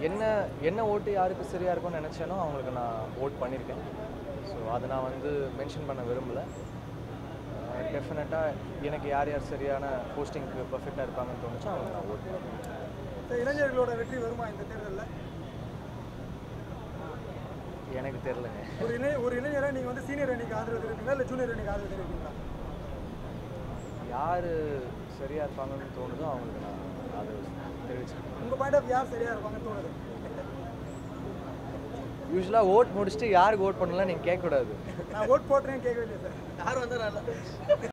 என்ன என்ன ஓட்டு யாருக்கு சரியாக இருக்கும்னு நினச்சேனோ அவங்களுக்கு நான் ஓட் பண்ணியிருக்கேன் ஸோ அதை நான் வந்து மென்ஷன் பண்ண விரும்பலை டெஃபினட்டாக எனக்கு யார் யார் சரியான போஸ்டிங்க்கு பர்ஃபெக்டாக இருப்பாங்கன்னு தோணுச்சோ அவங்க நான் ஓட் பண்ணுவேன் இந்த இளைஞர்களோட வெற்றி வருமா இந்த தேர்தலில் எனக்கு தெரிலங்க ஒரு இளை ஒரு இளைஞரை நீங்கள் வந்து சீனியர் அணிக்கு ஆதரவு தெரிவிப்பீங்களா இல்லை ஜூனியர் அணிக்கு ஆதரவு தெரிவிப்பீங்களா யார் சரியாக இருப்பாங்கன்னு தோணுதோ அவங்களுக்கு நான் அதை தெரிவிச்சிருக்கேன் உங்கள் பாயிண்ட் ஆஃப் யார் சரியாக இருப்பாங்கன்னு தோணுது யூஸ்வலாக ஓட் முடிச்சுட்டு யாருக்கு ஓட் பண்ணலாம் நீங்கள் கேட்கக்கூடாது நான் ஓட் போட்டுறேன்னு கேட்கவே இல்லை சார் யார் வந்தால் நல்லா